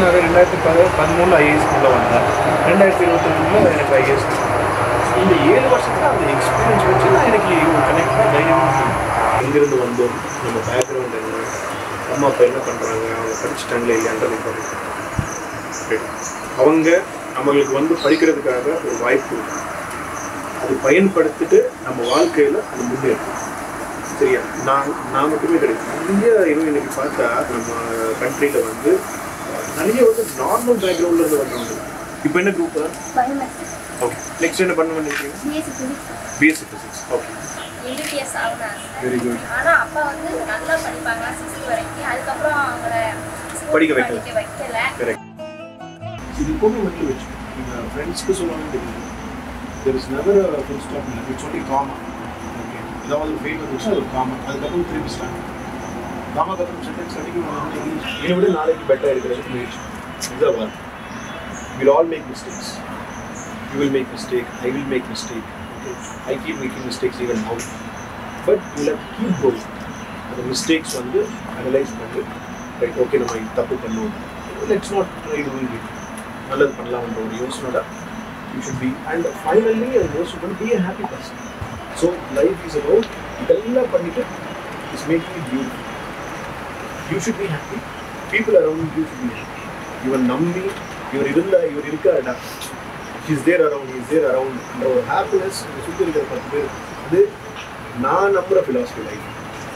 நான் ரெண்டாயிரத்தி பத பதிமூணு ஐஏஎஸ் உள்ள வந்தேன் ரெண்டாயிரத்தி இருபத்தொன்னில் எனக்கு ஐஏஎஸ் இந்த ஏழு வருஷத்துல அந்த எக்ஸ்பீரியன்ஸ் வச்சு நான் எனக்கு ஒரு கனெக்டாக தைரியமாக எங்கேருந்து வந்தோம் நம்ம பேக்ரவுண்ட் என்ன அம்மா அப்பா என்ன பண்ணுறாங்க அவங்க படிச்சுட்டாங்களே இல்லையான்றது important. Right. அவங்க நம்மளுக்கு வந்து படிக்கிறதுக்காக ஒரு வாய்ப்பு இருக்கு. அது பயன்படுத்திட்டு நம்ம வாழ்க்கையில் அது முன்னேறும் சரியா நான் நான் மட்டுமே கிடையாது நிறைய இன்னும் இன்னைக்கு பார்த்தா நம்ம கண்ட்ரியில் வந்து நிறைய வந்து நார்மல் பேக்ரவுண்ட்ல இருந்து வந்தவங்க இப்போ என்ன குரூப் பயோமெட்ரிக் ஓகே நெக்ஸ்ட் என்ன பண்ண வேண்டியிருக்கீங்க BSc physics BSc physics okay MBBS ஆகுனாங்க Very good. ஆனால் அப்பா வந்து நல்லா படிப்பாங்க சிக்ஸ்த் வரைக்கும் அதுக்கப்புறம் அவங்கள school படிக்க வைக்கல. படிக்க வைக்கல கரெக்ட் இது எப்பவுமே மட்டும் வச்சு நீங்கள் ஃப்ரெண்ட்ஸ்க்கு சொன்னாலும் தெரியும் there is never full stop இல்லை இட்ஸ் ஒன்லி காமா ஓகே ஏதாவது ஒரு ஃபெயில் வந்துச்சு அது ஒரு காமா அதுக்கப்புறம் திரும்பி ஸ்டார்ட் காமா கப்புறம் சென்டென்ஸ் அடிக்கும் இங்கிலீஷ் இதை விட நாளைக்கு பெட்டர் எடுக்கிறதுக்கு முயற்சி இதுதான் work will all make mistakes you will make mistake I will make mistake okay I keep making mistakes even now but you have keep going அந்த மிஸ்டேக்ஸ் வந்து அனலைஸ் பண்ணி ரைட் ஓகே நம்ம இது தப்பு பண்ணுவோம் let's not try doing it நல்லது பண்ணலாம்ன்ற ஒரு யோசனோட you should be and finally அது யோசனை பண்ணி be a happy person so life is about இதெல்லாம் பண்ணிட்டு is making it beautiful you should be happy people around you should be happy இவன் நம்பி இவர் இருந்தா இவர் இருக்காடா is there around is there around அந்த ஒரு ஹாப்பினஸ் சுற்றி இருக்கிற பத்து பேர் அது நான் நம்புகிற ஃபிலாசபி லைஃப்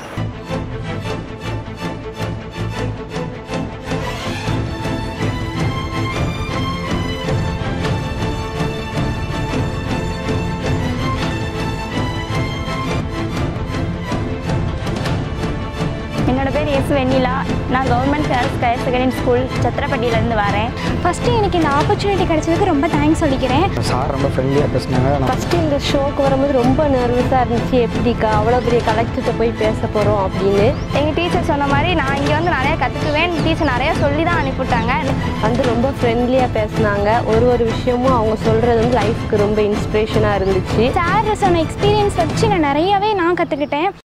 என்னோட பேர் எஸ் வெண்ணிலா நான் government girls higher secondary school சத்திரப்பட்டியிலேருந்து வரேன் ஃபஸ்ட்டு எனக்கு இந்த ஆப்பர்ச்சுனிட்டி கிடைச்சதுக்கு ரொம்ப தேங்க்ஸ் சொல்லிக்கிறேன் சார் ரொம்ப ஃப்ரெண்ட்லியாக பேசினாங்க நான் ஃபஸ்ட்டு இந்த ஷோக்கு வரும்போது ரொம்ப நர்வஸாக இருந்துச்சு எப்படிக்கா அவ்வளோ பெரிய கலெக்டர்கிட்ட போய் பேச போகிறோம் அப்படின்னு எங்கள் டீச்சர் சொன்ன மாதிரி நான் இங்கே வந்து நிறைய கற்றுக்குவேன் டீச்சர் நிறைய சொல்லி தான் அனுப்பிவிட்டாங்க வந்து ரொம்ப ஃப்ரெண்ட்லியாக பேசினாங்க ஒரு ஒரு விஷயமும் அவங்க சொல்கிறது வந்து லைஃப்க்கு ரொம்ப இன்ஸ்பிரேஷனாக இருந்துச்சு சார் சொன்ன எக்ஸ்பீரியன்ஸ் வச்சு நான் நிறையவே நான் கற்றுக்கிட்டேன்